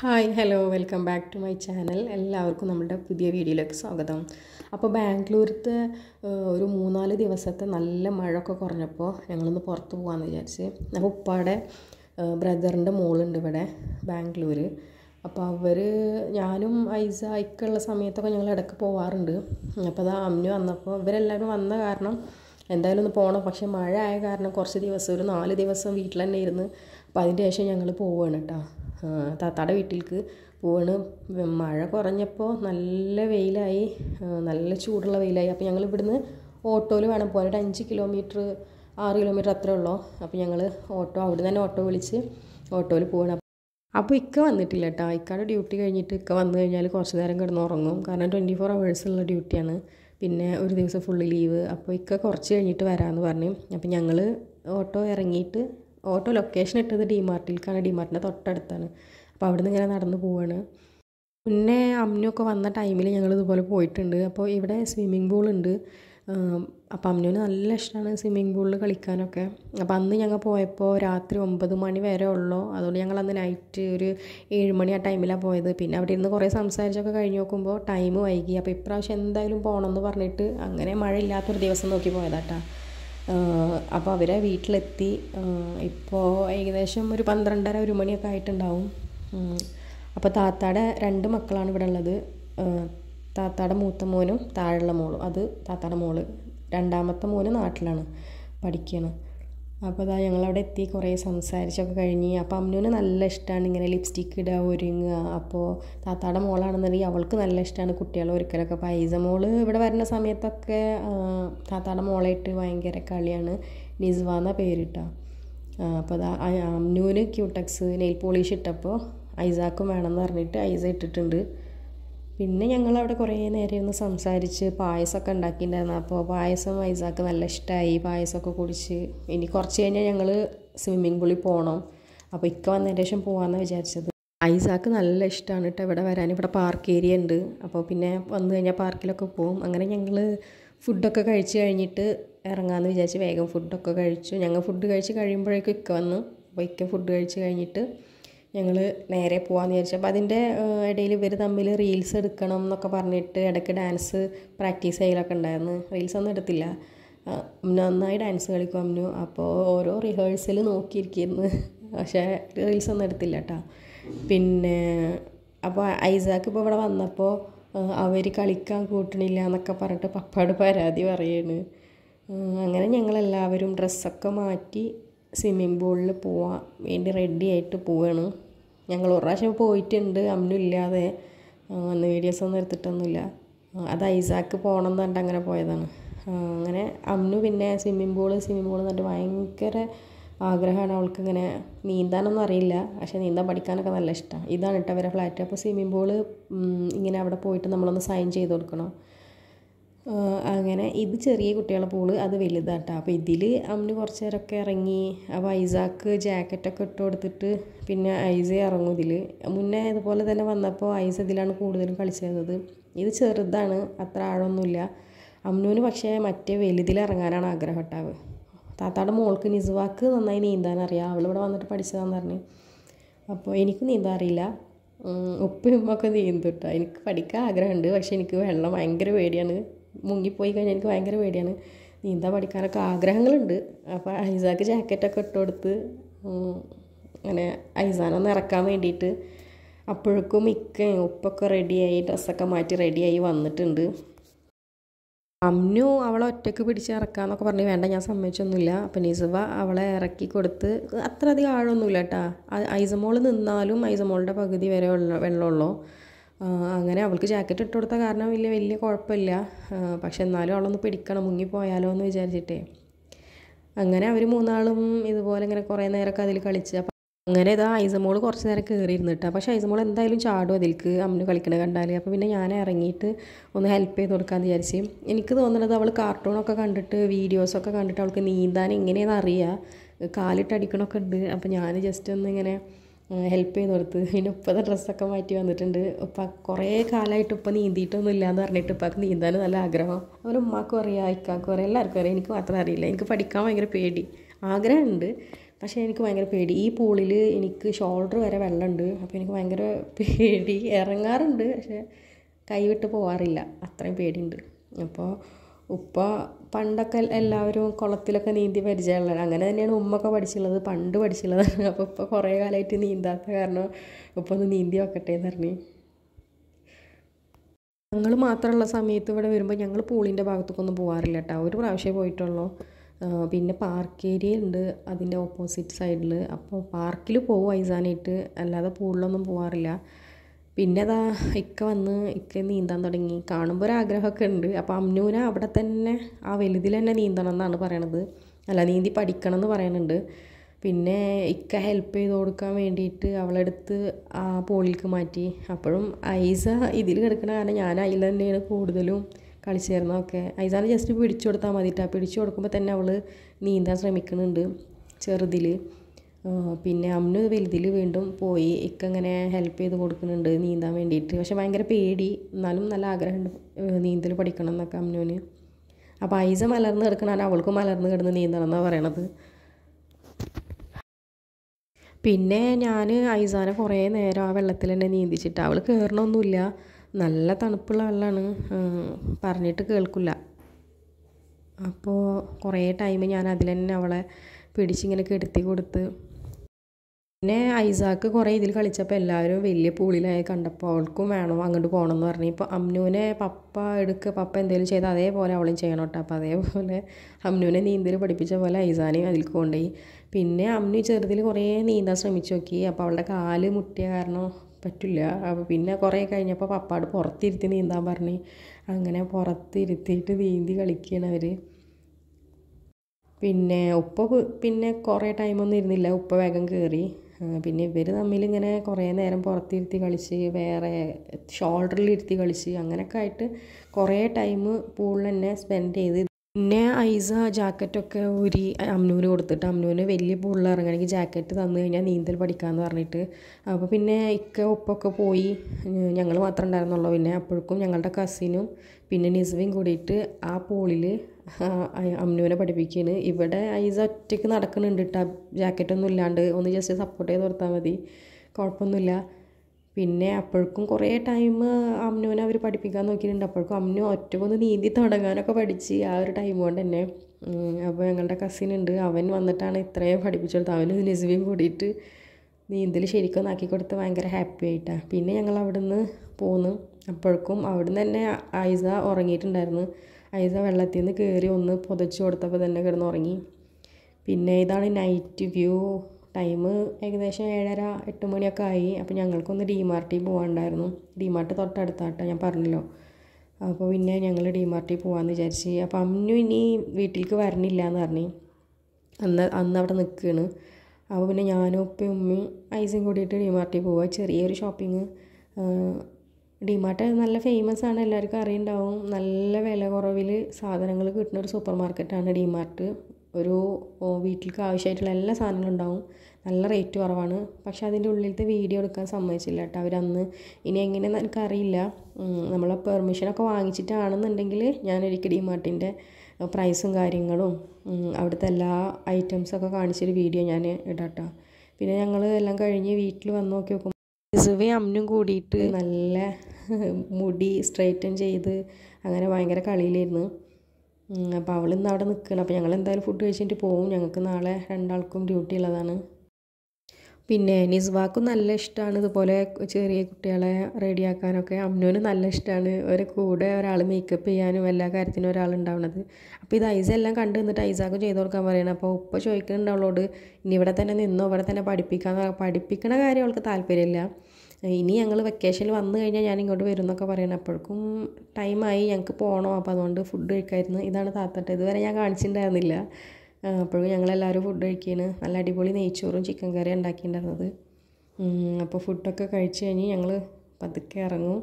Hi hello welcome back to my channel എല്ലാവർക്കും നമ്മുടെ പുതിയ വീഡിയോയിലേക്ക് സ്വാഗതം അപ്പോൾ ബാംഗ്ലൂരത്തെ ഏഹ്, ഒരു മൂന്നാല് ദിവസത്തെ നല്ല മഴയൊക്കെ കുറഞ്ഞപ്പോൾ ഞങ്ങളൊന്ന് പുറത്ത് പോകാമെന്ന് വിചാരിച്ച് അപ്പോൾ ഉപ്പാടെ ബ്രദറിൻ്റെ മോളുണ്ട് ഇവിടെ ബാംഗ്ലൂർ അപ്പോൾ അവർ ഞാനും ഐസ ഇക്കുള്ള സമയത്തൊക്കെ ഞങ്ങൾ ഇടയ്ക്ക് പോവാറുണ്ട് അപ്പോൾ അതാ അമ്മു വന്നപ്പോൾ ഇവരെല്ലാവരും വന്ന കാരണം എന്തായാലും ഒന്ന് പോകണം പക്ഷേ മഴ ആയ കാരണം കുറച്ച് ദിവസം ഒരു നാല് ദിവസം വീട്ടിൽ തന്നെ ഇരുന്ന് അപ്പോൾ അതിൻ്റെ ശേഷം ഞങ്ങൾ പോവുകയാണ് കേട്ടോ താത്താടെ വീട്ടിലേക്ക് പോവാണ് മഴ കുറഞ്ഞപ്പോൾ നല്ല വെയിലായി ആ, നല്ല ചൂടുള്ള വെയിലായി അപ്പോൾ ഞങ്ങൾ ഇവിടുന്ന് ഓട്ടോയിൽ വേണം പോകാൻ ഒരു അഞ്ച് കിലോമീറ്റർ ആറ് കിലോമീറ്റർ അത്രേ ഉള്ളൂ അപ്പോൾ ഞങ്ങൾ ഓട്ടോ അവിടെ തന്നെ ഓട്ടോ വിളിച്ച് ഓട്ടോയിൽ പോകണം അപ്പോൾ ഇക്ക വന്നിട്ടില്ല കേട്ടോ ഇക്കയുടെ ഡ്യൂട്ടി കഴിഞ്ഞിട്ട് ഇക്ക വന്നു കഴിഞ്ഞാൽ കുറച്ച് നേരം കിടന്ന് ഉറങ്ങും കാരണം ട്വൻറ്റി ഫോർ ഉള്ള ഡ്യൂട്ടിയാണ് പിന്നെ ഒരു ദിവസം ഫുള്ള് ലീവ് അപ്പോൾ ഇക്ക കുറച്ച് കഴിഞ്ഞിട്ട് വരാമെന്ന് പറഞ്ഞു അപ്പോൾ ഞങ്ങൾ ഓട്ടോ ഇറങ്ങിയിട്ട് ഓട്ടോ ലൊക്കേഷൻ ഇട്ടത് ഡിമാർട്ടിലേക്കാണ് ഡിമാർട്ടിൻ്റെ തൊട്ടടുത്താണ് അപ്പോൾ അവിടുന്ന് ഇങ്ങനെ നടന്ന് പോവാണ് മുന്നേ അമ്നുവൊക്കെ വന്ന ടൈമിൽ ഞങ്ങൾ ഇതുപോലെ പോയിട്ടുണ്ട് അപ്പോൾ ഇവിടെ സ്വിമ്മിംഗ് പൂൾ ഉണ്ട് അപ്പം അമ്നുവിന് നല്ല ഇഷ്ടമാണ് സ്വിമ്മിംഗ് പൂളിൽ കളിക്കാനൊക്കെ അപ്പോൾ അന്ന് ഞങ്ങൾ പോയപ്പോൾ രാത്രി ഒമ്പത് മണി വരെ ഉള്ളൂ അതുകൊണ്ട് ഞങ്ങൾ അന്ന് നൈറ്റ് ഒരു ഏഴ് മണി ആ ടൈമിലാണ് പോയത് പിന്നെ അവിടെ ഇരുന്ന് കുറേ സംസാരിച്ചൊക്കെ കഴിഞ്ഞ് നോക്കുമ്പോൾ ടൈം വൈകി അപ്പോൾ ഇപ്രാവശ്യം എന്തായാലും പോകണമെന്ന് പറഞ്ഞിട്ട് അങ്ങനെ മഴ ഇല്ലാത്തൊരു ദിവസം നോക്കി പോയതാട്ടാ അപ്പോൾ അവരെ വീട്ടിലെത്തി ഇപ്പോൾ ഏകദേശം ഒരു പന്ത്രണ്ടര ഒരു മണിയൊക്കെ ആയിട്ടുണ്ടാവും ഉം. അപ്പോൾ താത്താടെ രണ്ട് മക്കളാണ് ഇവിടെ ഉള്ളത് ഏഹ് താത്താടെ മൂത്ത മോനും താഴെയുള്ള മോളും അത് താത്താടെ മോള് രണ്ടാമത്തെ മോന് നാട്ടിലാണ് പഠിക്കുകയാണ് അപ്പോൾ അതാ ഞങ്ങളവിടെ എത്തി കുറേ സംസാരിച്ചൊക്കെ കഴിഞ്ഞ് അപ്പോൾ അമ്നുവിന് നല്ല ഇഷ്ടമാണ് ഇങ്ങനെ ലിപ്സ്റ്റിക്ക് ഇടുക ഒരുങ്ങുക അപ്പോൾ താത്താടെ മോളാണെന്നുണ്ടെങ്കിൽ അവൾക്ക് നല്ല ഇഷ്ടമാണ് കുട്ടികളെ ഒരുക്കലൊക്കെ അപ്പോൾ ഐസ മോള് ഇവിടെ വരുന്ന സമയത്തൊക്കെ ആ, താത്താടെ മോളായിട്ട് ഭയങ്കര കളിയാണ് നിസ്വ എന്ന പേരിട്ടാ അപ്പോൾ അതാ ആ- അമ്നുവിന് ക്യൂട്ടക്സ് നെയിൽ പോളിഷ് ഇട്ടപ്പോൾ ഐസാക്കും വേണമെന്ന് പറഞ്ഞിട്ട് ഐസ ഇട്ടിട്ടുണ്ട് പിന്നെ ഞങ്ങൾ അവിടെ കുറേ നേരം ഇരുന്ന് സംസാരിച്ച് പായസമൊക്കെ ഉണ്ടാക്കിയിട്ടുണ്ടായിരുന്നു അപ്പോൾ പായസം ഐസാക്ക് നല്ല ഇഷ്ടമായി പായസമൊക്കെ കുടിച്ച് ഇനി കുറച്ച് കഴിഞ്ഞാൽ ഞങ്ങൾ സ്വിമ്മിംഗ് പൂളിൽ പോകണം അപ്പോൾ ഇക്ക വന്നതിന് ശേഷം പോകാമെന്ന് വിചാരിച്ചത് ഐസാക്ക് നല്ല ഇഷ്ടമാണ് കേട്ടോ ഇവിടെ വരാൻ ഇവിടെ പാർക്ക് ഏരിയ ഉണ്ട് അപ്പോൾ പിന്നെ വന്നു കഴിഞ്ഞാൽ പാർക്കിലൊക്കെ പോകും അങ്ങനെ ഞങ്ങൾ ഫുഡൊക്കെ കഴിച്ച് കഴിഞ്ഞിട്ട് ഇറങ്ങാമെന്ന് വിചാരിച്ച് വേഗം ഫുഡൊക്കെ കഴിച്ചു ഞങ്ങൾ ഫുഡ് കഴിച്ച് കഴിയുമ്പോഴേക്കും ഇക്ക വന്നു അപ്പോൾ ഇക്ക ഫുഡ് കഴിച്ച് കഴിഞ്ഞിട്ട് ഞങ്ങൾ നേരെ പോകാമെന്ന് വിചാരിച്ചു അപ്പോൾ അതിൻ്റെ ഇടയിൽ ഇവർ തമ്മിൽ റീൽസ് എടുക്കണം എന്നൊക്കെ പറഞ്ഞിട്ട് ഇടയ്ക്ക് ഡാൻസ് പ്രാക്ടീസ് ചെയ്യലൊക്കെ ഉണ്ടായിരുന്നു റീൽസ് ഒന്നും എടുത്തില്ല ആ, നന്നായി ഡാൻസ് കളിക്കും അമ്മു അപ്പോൾ ഓരോ റിഹേഴ്സൽ നോക്കിയിരിക്കുന്നു പക്ഷേ റീൽസ് ഒന്നും എടുത്തില്ല കേട്ടോ പിന്നെ അപ്പോൾ ഐസാക്ക് ഇപ്പോൾ ഇവിടെ വന്നപ്പോൾ അവർ കളിക്കാൻ കൂട്ടണില്ല എന്നൊക്കെ പറഞ്ഞിട്ട് പപ്പാട് പരാതി പറയാണ് ഉം, അങ്ങനെ ഞങ്ങളെല്ലാവരും ഡ്രസ്സൊക്കെ മാറ്റി സ്വിമ്മിംഗ് പൂളിൽ പോവാൻ വേണ്ടി റെഡി ആയിട്ട് പോവാണ് ഞങ്ങൾ ഒരു പ്രാവശ്യം പോയിട്ടുണ്ട് അമ്മനും ഇല്ലാതെ ആ, അന്ന് വീഡിയോസ് ഒന്നും എടുത്തിട്ടൊന്നുമില്ല ആ, അത് ഐസാക്ക് പോകണം എന്ന് പറഞ്ഞിട്ട് അങ്ങനെ പോയതാണ് ആ, അങ്ങനെ അമ്മു പിന്നെ സ്വിമ്മിംഗ് പൂള് സ്വിമ്മിംഗ് പൂൾ എന്നിട്ട് ഭയങ്കര ആഗ്രഹമാണ് അവൾക്ക് ഇങ്ങനെ നീന്താനൊന്നും അറിയില്ല പക്ഷേ നീന്താൻ പഠിക്കാനൊക്കെ നല്ല ഇഷ്ടമാണ് ഇതാണ് കേട്ടോ അവരെ ഫ്ലാറ്റ് അപ്പോൾ സ്വിമ്മിംഗ് പൂള് ഇങ്ങനെ അവിടെ പോയിട്ട് നമ്മളൊന്ന് സൈൻ ചെയ്ത് കൊടുക്കണം ആ, അങ്ങനെ ഇത് ചെറിയ കുട്ടികളുടെ പൂള് അത് വലുതാട്ടോ അപ്പോൾ ഇതിൽ അമ്മന് കുറച്ച് നേരമൊക്കെ ഇറങ്ങി അപ്പോൾ ഐസാക്ക് ജാക്കറ്റൊക്കെ ഇട്ട് കൊടുത്തിട്ട് പിന്നെ ഐസ ഇറങ്ങും ഇതിൽ മുന്നേ ഇതുപോലെ തന്നെ വന്നപ്പോൾ ഐസ് ഇതിലാണ് കൂടുതലും കളിച്ചിരുന്നത് ഇത് ചെറുതാണ് അത്ര ആഴമൊന്നുമില്ല അമ്നുവിന് പക്ഷേ മറ്റേ വലുതിൽ ഇറങ്ങാനാണ് ആഗ്രഹം കേട്ടാവ് താത്താടെ മോൾക്ക് നിസുവാക്ക് നന്നായി നീന്താൻ അറിയാം അവളിവിടെ വന്നിട്ട് പഠിച്ചതാന്ന് പറഞ്ഞു അപ്പോൾ എനിക്ക് നീന്താൻ അറിയില്ല ഉം, ഉപ്പയും ഉമ്മൊക്കെ നീന്തും കേട്ടോ എനിക്ക് പഠിക്കാൻ ആഗ്രഹമുണ്ട് പക്ഷേ എനിക്ക് വെള്ളം ഭയങ്കര പേടിയാണ് മുങ്ങിപ്പോയി കഴിഞ്ഞാൽ എനിക്ക് ഭയങ്കര പേടിയാണ് നീന്താൻ പഠിക്കാനൊക്കെ ആഗ്രഹങ്ങളുണ്ട് അപ്പോൾ ഐസാക്ക് ജാക്കറ്റൊക്കെ ഇട്ട് കൊടുത്ത് ഉം, അങ്ങനെ ഐസാനൊന്ന് ഇറക്കാൻ വേണ്ടിയിട്ട് അപ്പോഴേക്കും മിക്കയും ഉപ്പൊക്കെ റെഡിയായി ഡ്രസ്സൊക്കെ മാറ്റി റെഡിയായി വന്നിട്ടുണ്ട് അമ്നു അവളെ ഒറ്റയ്ക്ക് പിടിച്ച് ഇറക്കാന്നൊക്കെ പറഞ്ഞ് വേണ്ട ഞാൻ സമ്മതിച്ചൊന്നുമില്ല അപ്പം നിസുവ അവളെ ഇറക്കി കൊടുത്ത് അത്ര അധികം ആഴമൊന്നുമില്ല കേട്ടാ ഐസമോൾ നിന്നാലും ഐസമോളുടെ പകുതി വരെ ഉള്ള വെള്ളമുള്ളൂ ആ, അങ്ങനെ അവൾക്ക് ജാക്കറ്റ് ഇട്ട് കൊടുത്ത കാരണം വലിയ വലിയ കുഴപ്പമില്ല ആ, പക്ഷെ എന്നാലും അവളൊന്ന് പിടിക്കണം മുങ്ങിപ്പോയാലോ എന്ന് വിചാരിച്ചിട്ടേ അങ്ങനെ അവർ മൂന്നാളും ഇതുപോലെ ഇങ്ങനെ കുറേ നേരമൊക്കെ അതിൽ കളിച്ച് അപ്പം അങ്ങനെ ഇതാ ഐസമോൾ കുറച്ച് നേരം കയറിയിരുന്നു കേട്ടോ പക്ഷേ ഐസമോൾ എന്തായാലും ചാടും അതിലേക്ക് അമ്മന് കളിക്കണ കണ്ടാൽ അപ്പോൾ പിന്നെ ഞാൻ ഇറങ്ങിയിട്ട് ഒന്ന് ഹെൽപ്പ് ചെയ്ത് കൊടുക്കാമെന്ന് വിചാരിച്ച് എനിക്ക് തോന്നുന്നത് അവൾ കാർട്ടൂണൊക്കെ കണ്ടിട്ട് വീഡിയോസൊക്കെ കണ്ടിട്ട് അവൾക്ക് നീന്താൻ എങ്ങനെയാണെന്ന് അറിയാം കാലിട്ട് അടിക്കണമൊക്കെ ഉണ്ട് അപ്പോൾ ഞാൻ ജസ്റ്റ് ഒന്ന് ഇങ്ങനെ ഹെൽപ്പ് ചെയ്ത് കൊടുത്ത് പിന്നെ ഉപ്പത്തെ ഡ്രസ്സൊക്കെ മാറ്റി വന്നിട്ടുണ്ട് ഉപ്പ കുറേ കാലമായിട്ട് ഉപ്പ നീന്തിയിട്ടൊന്നും ഇല്ലയെന്ന് പറഞ്ഞിട്ട് ഉപ്പാക്ക് നീന്താൻ നല്ല ആഗ്രഹം അവരെ ഉമ്മാക്കും അറിയാം ഇക്കാക്കും അറിയാം എല്ലാവർക്കും അറിയാം എനിക്ക് മാത്രം അറിയില്ല എനിക്ക് പഠിക്കാൻ ഭയങ്കര പേടി ആഗ്രഹമുണ്ട് പക്ഷേ എനിക്ക് ഭയങ്കര പേടി ഈ പൂളിൽ എനിക്ക് ഷോൾഡർ വരെ വെള്ളമുണ്ട് അപ്പോൾ എനിക്ക് ഭയങ്കര പേടി ഇറങ്ങാറുണ്ട് പക്ഷേ കൈവിട്ട് പോകാറില്ല അത്രയും പേടിയുണ്ട് അപ്പോൾ ഉപ്പ പണ്ടൊക്കെ എല്ലാവരും കുളത്തിലൊക്കെ നീന്തി പരിചയമുള്ളത് അങ്ങനെ തന്നെയാണ് ഉമ്മൊക്കെ പഠിച്ചുള്ളത് പണ്ട് പഠിച്ചുള്ളതാണ് അപ്പോൾ ഇപ്പോൾ കുറേ കാലമായിട്ട് നീന്താത്ത കാരണം ഉപ്പ ഒന്ന് നീന്തി വെക്കട്ടെ എന്ന് പറഞ്ഞു ഞങ്ങൾ മാത്രമുള്ള സമയത്ത് ഇവിടെ വരുമ്പോൾ ഞങ്ങൾ പൂളിൻ്റെ ഭാഗത്തേക്കൊന്നും പോകാറില്ല കേട്ടോ ഒരു പ്രാവശ്യമേ പോയിട്ടുള്ളൂ പിന്നെ പാർക്ക് ഏരിയ ഉണ്ട് അതിൻ്റെ ഓപ്പോസിറ്റ് സൈഡിൽ അപ്പോൾ പാർക്കിൽ പോകും ഐസാനായിട്ട് അല്ലാതെ പൂളിലൊന്നും പോകാറില്ല പിന്നെ അതാ ഇക്ക വന്ന് ഇക്ക നീന്താൻ തുടങ്ങി കാണുമ്പോൾ ഒരു ആഗ്രഹമൊക്കെ ഉണ്ട് അപ്പോൾ അമ്നൂന അവിടെ തന്നെ ആ വലുതിൽ തന്നെ നീന്തണം എന്നാണ് പറയണത് അല്ല നീന്തി പഠിക്കണം എന്ന് പറയുന്നുണ്ട് പിന്നെ ഇക്ക ഹെൽപ്പ് ചെയ്ത് കൊടുക്കാൻ വേണ്ടിയിട്ട് അവളെടുത്ത് ആ പോളിലേക്ക് മാറ്റി അപ്പോഴും ഐസ ഇതിൽ കിടക്കണ കാരണം ഞാൻ അതിൽ തന്നെയാണ് കൂടുതലും കളിച്ചിരുന്നതൊക്കെ ഐസാനെ ജസ്റ്റ് പിടിച്ചു കൊടുത്താൽ മതിട്ടാ പിടിച്ചു കൊടുക്കുമ്പോൾ തന്നെ അവൾ നീന്താൻ ശ്രമിക്കുന്നുണ്ട് ചെറുതിൽ പിന്നെ അമ്മന് വലുതിൽ വീണ്ടും പോയി ഇക്ക ഇങ്ങനെ ഹെൽപ്പ് ചെയ്ത് കൊടുക്കുന്നുണ്ട് നീന്താൻ വേണ്ടിയിട്ട് പക്ഷെ ഭയങ്കര പേടി എന്നാലും നല്ല ആഗ്രഹമുണ്ട് നീന്തൽ പഠിക്കണം എന്നൊക്കെ അമ്മനോന് അപ്പോൾ ഐസ മലർന്ന് കിടക്കണ അവൾക്ക് മലർന്ന് കിടന്ന് നീന്തണം എന്നാണ് പറയണത് പിന്നെ ഞാൻ ഐസാനെ കുറേ നേരം ആ വെള്ളത്തിൽ തന്നെ നീന്തിച്ചിട്ട് അവൾ കയറണമൊന്നുമില്ല നല്ല തണുപ്പുള്ള വെള്ളമാണ് പറഞ്ഞിട്ട് കേൾക്കില്ല അപ്പോൾ കുറേ ടൈം ഞാൻ അതിൽ തന്നെ അവളെ പിടിച്ചിങ്ങനെ കെടുത്തി കൊടുത്ത് പിന്നെ ഐസാക്ക് കുറേ ഇതിൽ കളിച്ചപ്പോൾ എല്ലാവരും വലിയ പൂളിലായി കണ്ടപ്പോൾ അവൾക്കും വേണം അങ്ങോട്ട് പോകണം എന്ന് പറഞ്ഞു ഇപ്പോൾ അമ്നുവിനെ പപ്പ എടുക്കുക പപ്പ എന്തെങ്കിലും ചെയ്താൽ അതേപോലെ അവളും ചെയ്യണം കേട്ടോ അപ്പോൾ അതേപോലെ അമ്നുവിനെ നീന്തൽ പഠിപ്പിച്ച പോലെ ഐസാനെയും അതിൽ കൊണ്ടുപോയി പിന്നെ അമ്നു ചെറുതിൽ കുറേ നീന്താൻ ശ്രമിച്ചു നോക്കി അപ്പോൾ അവളുടെ കാല് മുട്ടിയ കാരണം പറ്റില്ല അപ്പോൾ പിന്നെ കുറേ കഴിഞ്ഞപ്പോൾ പപ്പാട് പുറത്തിരുത്തി നീന്താൻ പറഞ്ഞ് അങ്ങനെ പുറത്തിരുത്തിയിട്ട് നീന്തി കളിക്കുകയാണ് അവർ പിന്നെ ഉപ്പ പിന്നെ കുറേ ടൈമൊന്നും ഇരുന്നില്ല ഉപ്പ വേഗം കയറി പിന്നെ ഇവർ തമ്മിൽ ഇങ്ങനെ കുറേ നേരം പുറത്തിരുത്തി കളിച്ച് വേറെ ഷോൾഡറിൽ ഇരുത്തി കളിച്ച് അങ്ങനെയൊക്കെ ആയിട്ട് കുറേ ടൈം പൂളിൽ തന്നെ സ്പെൻഡ് ചെയ്ത് പിന്നെ ഐസ ജാക്കറ്റൊക്കെ ഊരി അമ്നൂന് കൊടുത്തിട്ട് അമ്നൂന് വലിയ പൂളിൽ ഇറങ്ങണമെങ്കിൽ ജാക്കറ്റ് തന്നു കഴിഞ്ഞാൽ നീന്തൽ പഠിക്കാമെന്ന് പറഞ്ഞിട്ട് അപ്പോൾ പിന്നെ ഇക്ക ഒപ്പൊക്കെ പോയി ഞങ്ങൾ മാത്രമേ ഉണ്ടായിരുന്നുള്ളൂ പിന്നെ അപ്പോഴേക്കും ഞങ്ങളുടെ കസിനും പിന്നെ നിസ്വയും കൂടിയിട്ട് ആ പൂളിൽ അമ്നുവിനെ പഠിപ്പിക്കുകയാണ് ഇവിടെ ഐസ ഒറ്റയ്ക്ക് നടക്കുന്നുണ്ട് കേട്ടോ ജാക്കറ്റൊന്നും ഇല്ലാണ്ട് ഒന്ന് ജസ്റ്റ് സപ്പോർട്ട് ചെയ്ത് കൊടുത്താൽ മതി കുഴപ്പമൊന്നുമില്ല പിന്നെ അപ്പോഴേക്കും കുറേ ടൈം അമ്നുവിനെ അവർ പഠിപ്പിക്കാൻ നോക്കിയിട്ടുണ്ട് അപ്പോഴേക്കും അമ്നു ഒറ്റക്കൊന്ന് നീന്തി തുടങ്ങാനൊക്കെ പഠിച്ച് ആ ഒരു ടൈം കൊണ്ട് തന്നെ അപ്പോൾ ഞങ്ങളുടെ കസിൻ ഉണ്ട് അവൻ വന്നിട്ടാണ് ഇത്രയും പഠിപ്പിച്ചു കൊടുത്തത് അവന് നിസ്വിയും കൂടിയിട്ട് നീന്തൽ ശരിക്കും ആക്കി കൊടുത്ത് ഭയങ്കര ഹാപ്പി ആയിട്ടാണ് പിന്നെ ഞങ്ങൾ അവിടുന്ന് പോന്നു അപ്പോഴേക്കും അവിടുന്ന് തന്നെ ഐസ ഉറങ്ങിയിട്ടുണ്ടായിരുന്നു ഐസ വെള്ളത്തിൽ നിന്ന് കയറി ഒന്ന് പുതച്ച് കൊടുത്തപ്പോൾ തന്നെ കിടന്ന് ഉറങ്ങി പിന്നെ ഇതാണ് നൈറ്റ് വ്യൂ ടൈം ഏകദേശം ഏഴര എട്ട് മണിയൊക്കെ ആയി അപ്പോൾ ഞങ്ങൾക്കൊന്ന് ഡിമാർട്ടിൽ പോകാനുണ്ടായിരുന്നു ഡിമാർട്ട് തൊട്ടടുത്താട്ടോ ഞാൻ പറഞ്ഞല്ലോ അപ്പോൾ പിന്നെ ഞങ്ങൾ ഡിമാർട്ടിൽ പോകാമെന്ന് വിചാരിച്ച് അപ്പോൾ അമ്മു ഇനി വീട്ടിലേക്ക് വരണില്ല എന്ന് പറഞ്ഞു അന്ന് അന്ന് അവിടെ നിൽക്കുകയാണ് അപ്പോൾ പിന്നെ ഞാനും ഉപ്പയും ഉമ്മയും ഐസും കൂടിയിട്ട് ഡിമാർട്ടിൽ പോവുക ചെറിയൊരു ഷോപ്പിംഗ് ഡിമാർട്ട് നല്ല ഫേമസ് ആണ് എല്ലാവർക്കും അറിയുണ്ടാവും നല്ല വില കുറവിൽ സാധനങ്ങൾ കിട്ടുന്ന ഒരു സൂപ്പർ മാർക്കറ്റാണ് ഡിമാർട്ട് ഒരു വീട്ടിലേക്ക് ആവശ്യമായിട്ടുള്ള എല്ലാ സാധനങ്ങളും ഉണ്ടാവും നല്ല റേറ്റ് കുറവാണ് പക്ഷെ അതിൻ്റെ ഉള്ളിലത്തെ വീഡിയോ എടുക്കാൻ സമ്മതിച്ചില്ല കേട്ടോ അവരന്ന് ഇനി എങ്ങനെയെന്ന് എനിക്കറിയില്ല നമ്മൾ പെർമിഷനൊക്കെ വാങ്ങിച്ചിട്ടാണെന്നുണ്ടെങ്കിൽ ഞാനൊരിക്കൽ ഡിമാർട്ടിൻ്റെ പ്രൈസും കാര്യങ്ങളും അവിടുത്തെ എല്ലാ ഐറ്റംസൊക്കെ കാണിച്ചൊരു വീഡിയോ ഞാൻ ഇടാട്ടോ പിന്നെ ഞങ്ങൾ എല്ലാം കഴിഞ്ഞ് വീട്ടിൽ വന്ന് നോക്കി നോക്കുമ്പോൾ ഇസുവേ അമ്മനും കൂടിയിട്ട് നല്ല മുടി സ്ട്രൈറ്റൻ ചെയ്ത് അങ്ങനെ ഭയങ്കര കളിയിലായിരുന്നു അപ്പോൾ അവൾ ഇന്ന് അവിടെ നിൽക്കണം അപ്പോൾ ഞങ്ങൾ എന്തായാലും ഫുഡ് കഴിച്ചിട്ട് പോവും ഞങ്ങൾക്ക് നാളെ രണ്ടാൾക്കും ഡ്യൂട്ടി ഉള്ളതാണ് പിന്നെ നിസ്വാക്കും നല്ല ഇഷ്ടമാണ് ഇതുപോലെ ചെറിയ കുട്ടികളെ റെഡിയാക്കാനൊക്കെ അമ്നുവിന് നല്ല ഇഷ്ടമാണ് ഒരു കൂടെ ഒരാൾ മേക്കപ്പ് ചെയ്യാനും എല്ലാ കാര്യത്തിനും ഒരാളുണ്ടാവണത് അപ്പോൾ ഇത് ഐസ എല്ലാം കണ്ടു നിന്നിട്ട് ഐസാക്കും ചെയ്ത് കൊടുക്കാൻ പറയണം അപ്പോൾ ഉപ്പ ചോദിക്കുന്നുണ്ട് അവളോട് ഇനി ഇവിടെ തന്നെ നിന്നോ ഇവിടെ തന്നെ പഠിപ്പിക്കാൻ പഠിപ്പിക്കണ കാര്യം അവൾക്ക് താല്പര്യമില്ല ഇനി ഞങ്ങൾ വെക്കേഷനിൽ വന്നു കഴിഞ്ഞാൽ ഞാൻ ഇങ്ങോട്ട് വരും എന്നൊക്കെ പറയണം അപ്പോഴേക്കും ടൈമായി ഞങ്ങൾക്ക് പോകണം അപ്പോൾ അതുകൊണ്ട് ഫുഡ് കഴിക്കായിരുന്നു ഇതാണ് താത്തട്ടെ ഇതുവരെ ഞാൻ കാണിച്ചിട്ടുണ്ടായിരുന്നില്ല അപ്പോഴും ഞങ്ങളെല്ലാവരും ഫുഡ് കഴിക്കുകയാണ് നല്ല അടിപൊളി നെയ്ച്ചോറും ചിക്കൻ കറിയും ഉണ്ടാക്കിയിട്ടുണ്ടായിരുന്നത് അപ്പോൾ ഫുഡൊക്കെ കഴിച്ച് കഴിഞ്ഞ് ഞങ്ങൾ പതുക്കെ ഇറങ്ങും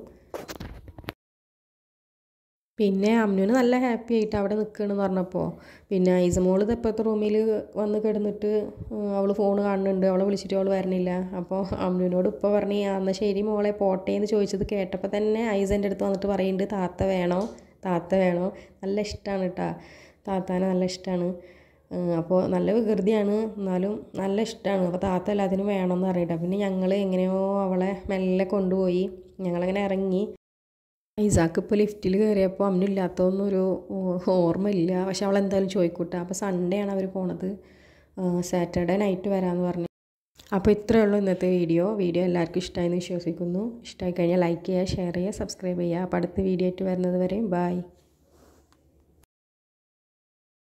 പിന്നെ അമ്നുവിന് നല്ല ഹാപ്പി ആയിട്ട് അവിടെ നിൽക്കുകയാണെന്ന് പറഞ്ഞപ്പോൾ പിന്നെ ഐസമോൾ ഇതപ്പോഴത്തെ റൂമിൽ വന്ന് കിടന്നിട്ട് അവൾ ഫോൺ കാണുന്നുണ്ട് അവളെ വിളിച്ചിട്ട് അവൾ വരണില്ല അപ്പോൾ അമ്നുവിനോട് ഇപ്പോൾ പറഞ്ഞു എന്നാൽ ശരി മോളെ പോട്ടെ എന്ന് ചോദിച്ചത് കേട്ടപ്പോൾ തന്നെ ഐസൻ്റെ അടുത്ത് വന്നിട്ട് പറയുന്നുണ്ട് താത്ത വേണോ താത്ത വേണോ നല്ല ഇഷ്ടമാണ് കേട്ടോ താത്താനെ നല്ല ഇഷ്ടമാണ് അപ്പോൾ നല്ല വികൃതിയാണ് എന്നാലും നല്ല ഇഷ്ടമാണ് അപ്പോൾ താത്ത എല്ലാത്തിനും വേണമെന്ന് അറിയട്ടെ പിന്നെ ഞങ്ങൾ എങ്ങനെയോ അവളെ മെല്ലെ കൊണ്ടുപോയി ഞങ്ങളങ്ങനെ ഇറങ്ങി ഇസാക്ക് ഇപ്പോൾ ലിഫ്റ്റിൽ കയറിയപ്പോൾ അവനില്ലാത്തതൊന്നും ഒരു ഓർമ്മയില്ല പക്ഷെ അവൾ എന്തായാലും ചോദിക്കൂട്ടെ അപ്പോൾ സൺഡേ ആണ് അവർ പോണത് സാറ്റർഡേ നൈറ്റ് വരാമെന്ന് പറഞ്ഞു അപ്പോൾ ഇത്രയേ ഉള്ളൂ ഇന്നത്തെ വീഡിയോ വീഡിയോ എല്ലാവർക്കും ഇഷ്ടമായെന്ന് വിശ്വസിക്കുന്നു ഇഷ്ടമായി കഴിഞ്ഞാൽ ലൈക്ക് ചെയ്യുക ഷെയർ ചെയ്യുക സബ്സ്ക്രൈബ് ചെയ്യുക അപ്പോൾ അടുത്ത വീഡിയോ ആയിട്ട് വരുന്നത് വരെ ബൈ